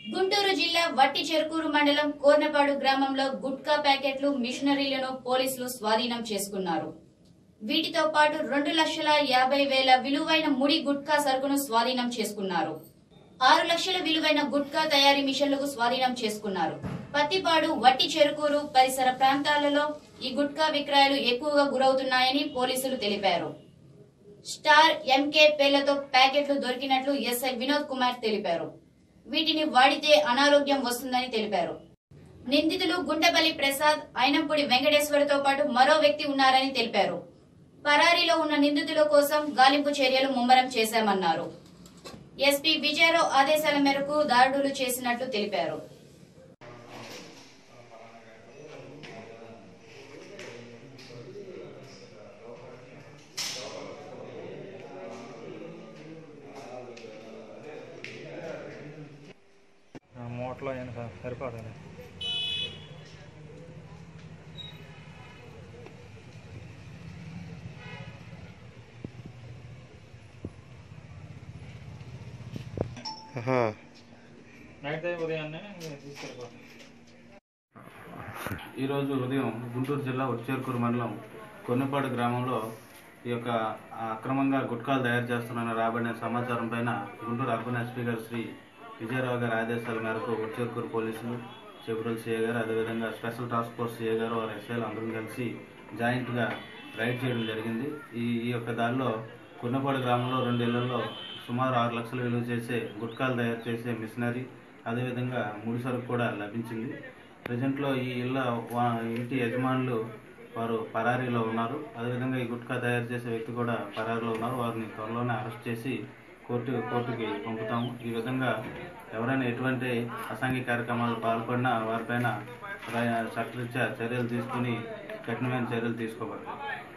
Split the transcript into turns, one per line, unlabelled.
గుంటూరు జిల్లా వట్టి చెరుకూరు మండలం కోర్నపాడు గ్రామంలో గుట్కా ప్యాకెట్లు మిషనరీలను పోలీసులు స్వాధీనం చేసుకున్నారు వీటితో పాటు రెండు లక్షల యాభై వేల విలువైన ముడి గుట్కా సరుకును స్వాధీనం చేసుకున్నారు ఆరు లక్షల విలువైన గుట్కా తయారీ మిషన్లకు స్వాధీనం చేసుకున్నారు పత్తిపాడు వట్టి చెరుకూరు పరిసర ప్రాంతాలలో ఈ గుట్కా విక్రయాలు ఎక్కువగా గురవుతున్నాయని పోలీసులు తెలిపారు స్టార్ ఎంకే పేర్లతో ప్యాకెట్లు దొరికినట్లు ఎస్ఐ వినోద్ కుమార్ తెలిపారు వీటిని వాడితే అనారోగ్యం వస్తుందని తెలిపారు నిందితులు గుండెపల్లి ప్రసాద్ అయినంపుడి వెంకటేశ్వర్తో పాటు మరో వ్యక్తి ఉన్నారని తెలిపారు పరారీలో ఉన్న నిందితుల కోసం గాలింపు చర్యలు ముమ్మరం చేశామన్నారు ఎస్పీ విజయరావు ఆదేశాల మేరకు దాడులు చేసినట్లు తెలిపారు
ఆ మూటలో అయినా స- సరిపోతుంది నైట్ ఉదయాన్నే తీసుకెళ్ళిపోతాం
ఈరోజు ఉదయం గుంటూరు జిల్లా ఉచ్చేర్కూరు మండలం కొన్నిపాడు గ్రామంలో ఈ యొక్క అక్రమంగా గుట్కాలు తయారు చేస్తున్న రాబడిన సమాచారం పైన గుంటూరు అర్బన్ ఎస్పీ గారు శ్రీ విజయరావు గారి ఆదేశాల మేరకు ఉచ్చేర్కూరు పోలీసులు చెబురల్ సిఏ గారు అదేవిధంగా స్పెషల్ టాస్క్ ఫోర్స్ సిఏ గారు వారి ఎస్ఐలు అందరం కలిసి జాయింట్గా రైడ్ చేయడం జరిగింది ఈ ఈ యొక్క దానిలో కొన్నపాడు గ్రామంలో రెండు ఇళ్లలో సుమారు ఆరు లక్షలు విలువ చేసే గుట్కాలు తయారు చేసే మిషనరీ అదేవిధంగా ముడి సరుకు కూడా లభించింది ప్రజెంట్లో ఈ ఇళ్ళ వా- ఇంటి యజమానులు వారు పరారీలో ఉన్నారు అదేవిధంగా ఈ గుట్కా తయారు చేసే వ్యక్తి కూడా పరారీలో ఉన్నారు వారిని త్వరలోనే అరెస్ట్ చేసి కోర్టు కోర్టుకి పంపుతాము ఈ విధంగా ఎవరైనా ఎటువంటి అసాంఘిక కార్యక్రమాలు పాల్పడినా వారిపైన ర- చట్టరీత్యా చర్యలు తీసుకుని కఠినమైన చర్యలు తీసుకోబడతాయి